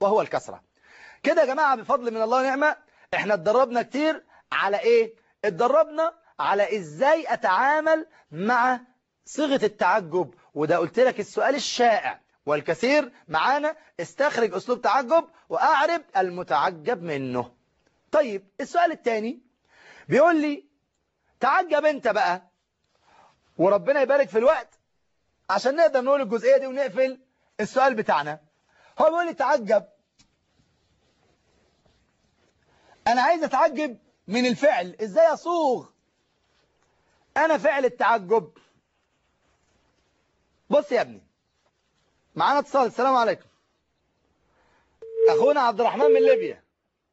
وهو الكسرة كده يا جماعة بفضل من الله ونعمة احنا اتدربنا كتير على ايه اتدربنا على ازاي اتعامل مع صيغة التعجب وده قلت لك السؤال الشائع والكثير معانا استخرج اسلوب تعجب واعرب المتعجب منه طيب السؤال الثاني بيقول لي تعجب انت بقى وربنا يبارك في الوقت عشان نقدر نقول الجزئية دي ونقفل السؤال بتاعنا هو بيقول لي تعجب انا عايز اتعجب من الفعل ازاي اصوغ انا فعل التعجب بص يا ابني معانا اتصال السلام عليكم اخونا عبد الرحمن من ليبيا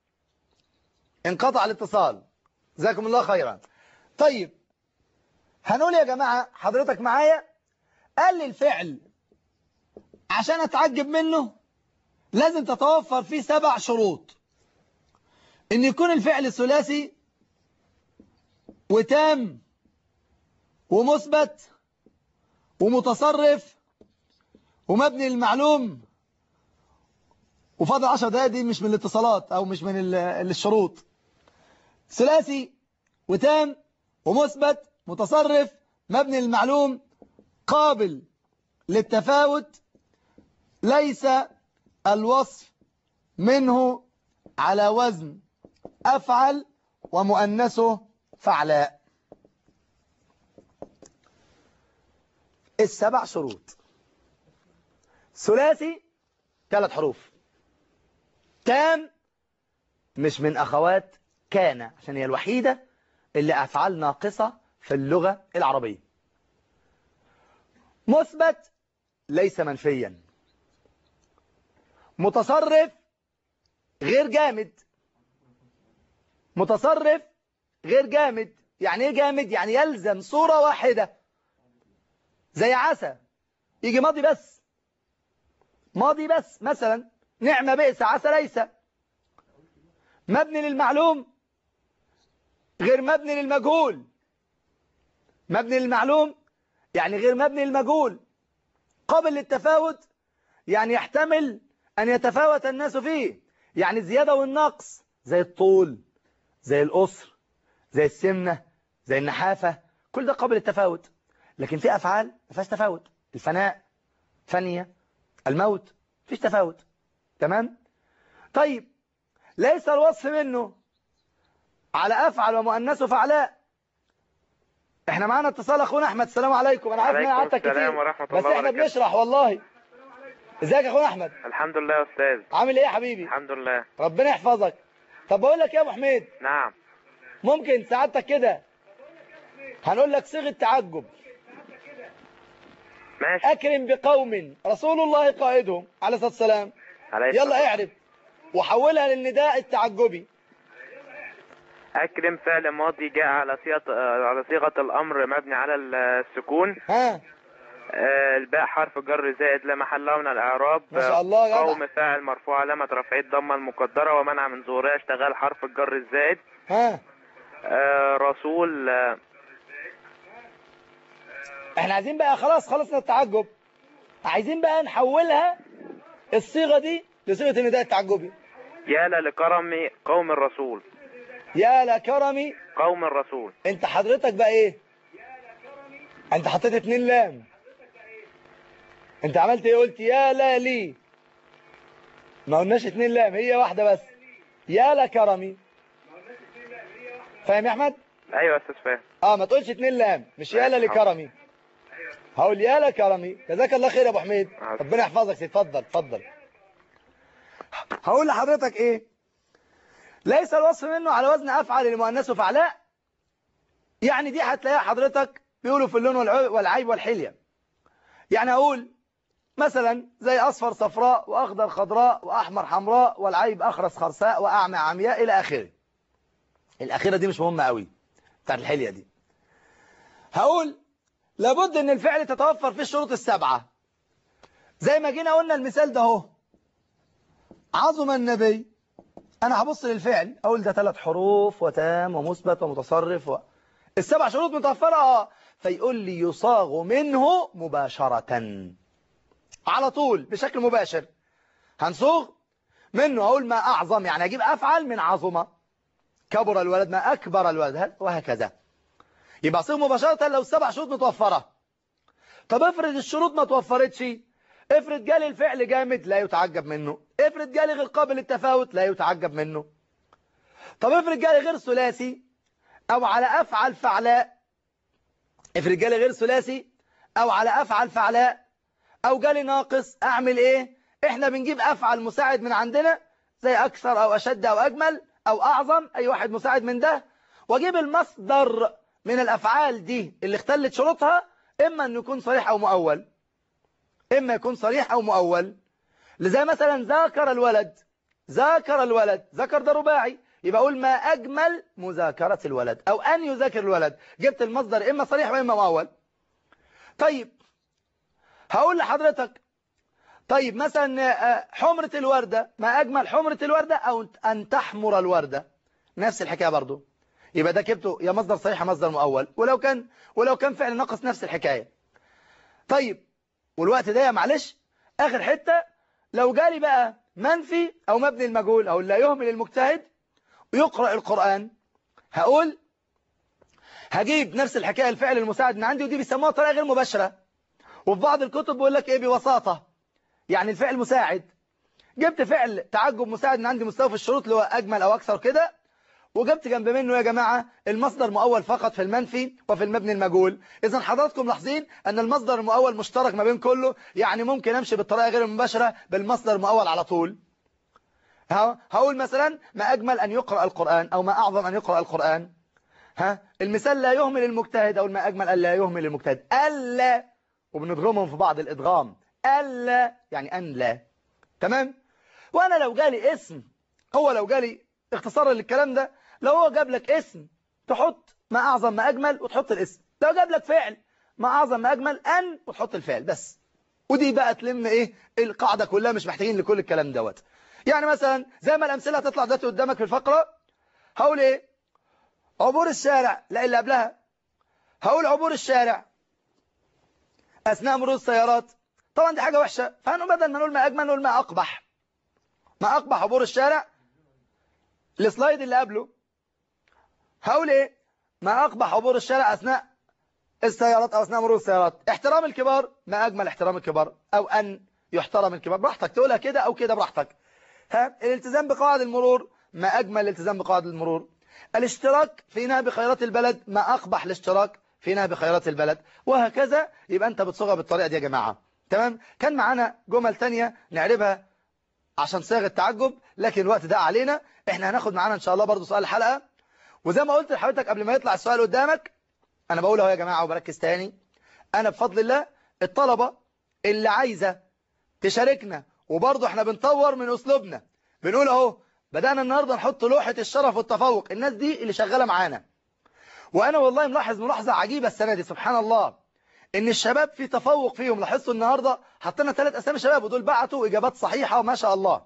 انقطع الاتصال جزاكم الله خيرا طيب هنقول يا جماعة حضرتك معايا قال لي الفعل عشان اتعجب منه لازم تتوفر فيه سبع شروط ان يكون الفعل ثلاثي وتام ومثبت ومتصرف ومبني للمعلوم وفاضل 10 دقايق دي مش من الاتصالات او مش من الشروط ثلاثي وتام ومثبت متصرف مبني للمعلوم قابل للتفاوت ليس الوصف منه على وزن أفعل ومؤنثه فعلاء السبع شروط ثلاثي ثلاث حروف تام مش من أخوات كان عشان هي الوحيدة اللي أفعال ناقصة في اللغة العربية مثبت ليس منفيا متصرف غير جامد متصرف غير جامد يعني ايه جامد يعني يلزم صورة واحدة زي عسى يجي ماضي بس ماضي بس مثلا نعمة بئس عسى ليس مبني للمعلوم غير مبني للمجهول مبني للمعلوم يعني غير مبني للمجهول قابل للتفاوت يعني يحتمل أن يتفاوت الناس فيه يعني الزيادة والنقص زي الطول زي القصر زي السمنة زي النحافة كل ده قابل للتفاوت لكن في أفعال ما فيهاش تفاوت الفناء فنية الموت فيش تفاوت تمام طيب ليس الوصف منه على أفعل ومؤنثه فعلاء احنا معانا اتصال اخونا احمد السلام عليكم انا عارف ان انا قعدتك كتير ورحمة بس الله احنا وبركاته. بنشرح والله ازيك يا اخونا احمد الحمد لله يا أستاذ عامل ايه يا حبيبي الحمد لله ربنا يحفظك طب بقول لك يا ابو حميد نعم ممكن سعادتك كده هنقول لك صيغه تعجب ماشي اكرم بقوم رسول الله قائدهم عليه الصلاه والسلام عليه يلا الصلاة. اعرف وحولها للنداء التعجبي أكرم فعل ماضي جاء على صيغة آه، على صيغة الأمر مبني على السكون ها آه، الباء حرف جر زائد لا محل له من الإعراب ما شاء الله يا جدع. قوم فاعل مرفوع علامة رفعه الضمة المقدرة ومنع من ظهورها اشتغال حرف الجر الزائد ها آه، رسول آه، احنا عايزين بقى خلاص خلصنا التعجب عايزين بقى نحولها الصيغه دي لصيغه النداء التعجبي يا لكرم قوم الرسول يا لكرمي قوم الرسول انت حضرتك بقى ايه انت حطيت اتنين لام انت عملت ايه قلت يا لا لي ما قلناش اتنين لام هي واحدة بس يا لكرمي فاهم يا احمد أيوة يا أستاذ فاهم اه ما تقولش اتنين لام مش يا لا لكرمي هقول يا لكرمي جزاك الله خير يا ابو حميد ربنا يحفظك سيدي اتفضل اتفضل هقول لحضرتك ايه ليس الوصف منه على وزن افعل المؤنث فعلاء يعني دي هتلاقيها حضرتك بيقولوا في اللون والع- والعيب والحلية يعني اقول مثلا زي اصفر صفراء واخضر خضراء واحمر حمراء والعيب اخرس خرساء واعمى عمياء الى اخره الاخيره دي مش مهمه قوي بتاعت الحلية دي هقول لابد ان الفعل تتوفر فيه الشروط السبعة زي ما جينا قلنا المثال ده اهو عظم النبي انا هبص للفعل اقول ده ثلاث حروف وتام ومثبت ومتصرف و... السبع شروط متوفرة اه فيقول لي يصاغ منه مباشرة على طول بشكل مباشر هنصوغ منه أقول ما أعظم يعني أجيب أفعل من عظمة كبر الولد ما أكبر الولد وهكذا يبقى صيغ مباشرة لو السبع شروط متوفرة طب افرض الشروط ما توفرتش افرض جالي الفعل جامد لا يتعجب منه افرض جالي غير قابل للتفاوت لا يتعجب منه طب افرض جالي غير ثلاثي او على افعل فعلاء افرض جالي غير ثلاثي او على افعل فعلاء او جالي ناقص اعمل ايه احنا بنجيب افعل مساعد من عندنا زي اكثر او اشد او اجمل او اعظم اي واحد مساعد من ده واجيب المصدر من الافعال دي اللي اختلت شروطها اما انه يكون صريح او مؤول اما يكون صريح او مؤول زي مثلا ذاكر الولد ذاكر الولد ذكر ده رباعي يبقى اقول ما اجمل مذاكرة الولد او ان يذاكر الولد جبت المصدر اما صريح واما مؤول طيب هقول لحضرتك طيب مثلا حمرة الوردة ما أجمل حمرة الوردة أو أن تحمر الوردة نفس الحكاية برضو يبقى ده كتبته يا مصدر صحيح يا مصدر مؤول ولو كان ولو كان فعل ناقص نفس الحكاية طيب والوقت ده يا معلش آخر حتة لو جالي بقى منفي أو مبني المجهول أو لا يهمل المجتهد ويقرأ القرآن هقول هجيب نفس الحكاية الفعل المساعد من عندي ودي بيسموها طريقة غير مباشرة وفي بعض الكتب بيقول لك ايه بوساطة يعني الفعل مساعد جبت فعل تعجب مساعد من عندي مستوى في الشروط اللي هو أجمل أو أكثر كده وجبت جنب منه يا جماعة المصدر مؤول فقط في المنفي وفي المبني المجهول إذا حضراتكم لاحظين أن المصدر المؤول مشترك ما بين كله يعني ممكن أمشي بالطريقة غير المباشرة بالمصدر المؤول على طول هقول مثلا ما أجمل أن يقرأ القرآن أو ما أعظم أن يقرأ القرآن ها المثال لا يهمل المجتهد أو ما أجمل أن لا يهمل المجتهد ألا وبنضغمهم في بعض الإدغام ألا يعني أن لا تمام وأنا لو جالي اسم هو لو جالي اختصارا للكلام ده لو هو جاب لك اسم تحط ما أعظم ما أجمل وتحط الاسم لو جاب لك فعل ما أعظم ما أجمل أن وتحط الفعل بس ودي بقى تلم إيه القاعدة كلها مش محتاجين لكل الكلام دوت يعني مثلا زي ما الأمثلة هتطلع دلوقتي قدامك في الفقرة هقول إيه عبور الشارع لا اللي قبلها هقول عبور الشارع أثناء مرور السيارات طبعا دي حاجة وحشة فهنقول بدل ما نقول ما أجمل نقول ما أقبح ما أقبح عبور الشارع السلايد اللي قبله هقول إيه ما أقبح عبور الشارع أثناء السيارات أو أثناء مرور السيارات احترام الكبار ما أجمل احترام الكبار أو أن يحترم الكبار براحتك تقولها كده أو كده براحتك ها الالتزام بقواعد المرور ما أجمل الالتزام بقواعد المرور الاشتراك في نهب خيرات البلد ما أقبح الاشتراك في نهب خيرات البلد وهكذا يبقى أنت بتصوغها بالطريقة دي يا جماعة تمام كان معانا جمل تانية نعربها عشان صيغ التعجب لكن الوقت ده علينا احنا هناخد معانا ان شاء الله برضو سؤال الحلقة وزي ما قلت لحضرتك قبل ما يطلع السؤال قدامك انا بقول اهو يا جماعة وبركز تاني انا بفضل الله الطلبة اللي عايزة تشاركنا وبرضو احنا بنطور من اسلوبنا بنقول اهو بدأنا النهاردة نحط لوحة الشرف والتفوق الناس دي اللي شغالة معانا وانا والله ملاحظ ملاحظة عجيبة السنة دي سبحان الله ان الشباب في تفوق فيهم لاحظتوا النهاردة حطينا ثلاث اسامي شباب ودول بعتوا اجابات صحيحة وما شاء الله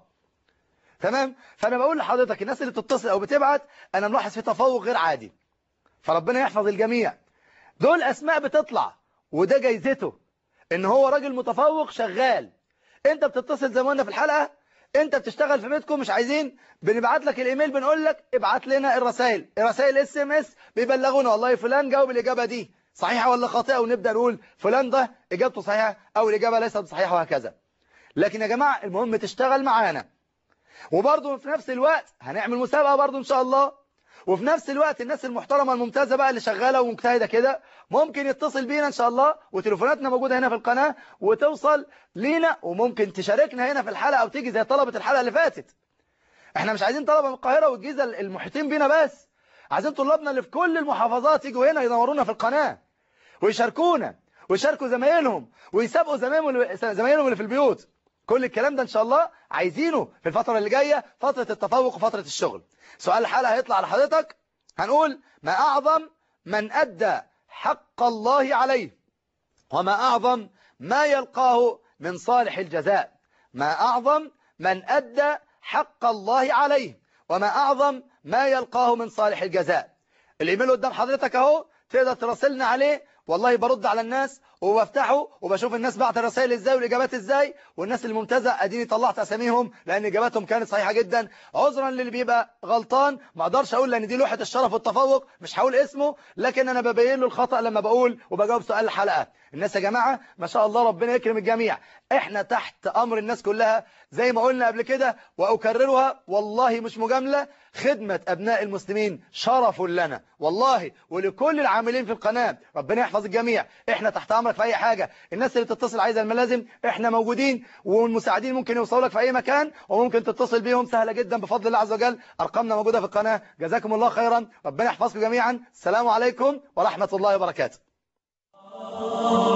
تمام فانا بقول لحضرتك الناس اللي بتتصل او بتبعت انا ملاحظ في تفوق غير عادي فربنا يحفظ الجميع دول اسماء بتطلع وده جايزته ان هو راجل متفوق شغال انت بتتصل زي ما قلنا في الحلقة انت بتشتغل في بيتكم مش عايزين بنبعت لك الايميل بنقول لك ابعت لنا الرسائل الرسائل اس ام اس بيبلغونا والله فلان جاوب الاجابه دي صحيحه ولا خاطئه ونبدا نقول فلان ده اجابته صحيحه او الاجابه ليست صحيحه وهكذا لكن يا جماعه المهم تشتغل معانا وبرضه في نفس الوقت هنعمل مسابقه برضه ان شاء الله وفي نفس الوقت الناس المحترمه الممتازه بقى اللي شغاله ومجتهده كده ممكن يتصل بينا ان شاء الله وتليفوناتنا موجوده هنا في القناه وتوصل لينا وممكن تشاركنا هنا في الحلقه او تيجي زي طلبه الحلقه اللي فاتت احنا مش عايزين طلبه من القاهره والجيزه المحيطين بينا بس عايزين طلابنا اللي في كل المحافظات يجوا هنا ينورونا في القناه ويشاركونا ويشاركوا زمايلهم ويسابقوا زمايلهم زمايلهم اللي في البيوت كل الكلام ده ان شاء الله عايزينه في الفترة اللي جاية فترة التفوق وفترة الشغل سؤال الحلقة هيطلع لحضرتك هنقول ما أعظم من أدى حق الله عليه وما أعظم ما يلقاه من صالح الجزاء ما أعظم من أدى حق الله عليه وما أعظم ما يلقاه من صالح الجزاء الإيميل قدام حضرتك أهو تقدر تراسلنا عليه والله برد على الناس وبفتحه وبشوف الناس بعت الرسائل ازاي والاجابات ازاي والناس الممتازه اديني طلعت اساميهم لان اجاباتهم كانت صحيحه جدا عذرا للي بيبقى غلطان ما اقدرش اقول لان دي لوحه الشرف والتفوق مش هقول اسمه لكن انا ببين له الخطا لما بقول وبجاوب سؤال الحلقه الناس يا جماعه ما شاء الله ربنا يكرم الجميع احنا تحت امر الناس كلها زي ما قلنا قبل كده واكررها والله مش مجامله خدمه ابناء المسلمين شرف لنا والله ولكل العاملين في القناه ربنا يحفظ الجميع احنا تحت امرك في اي حاجه الناس اللي تتصل عايزه الملازم احنا موجودين والمساعدين ممكن يوصلوا لك في اي مكان وممكن تتصل بيهم سهله جدا بفضل الله عز وجل ارقامنا موجوده في القناه جزاكم الله خيرا ربنا يحفظكم جميعا السلام عليكم ورحمه الله وبركاته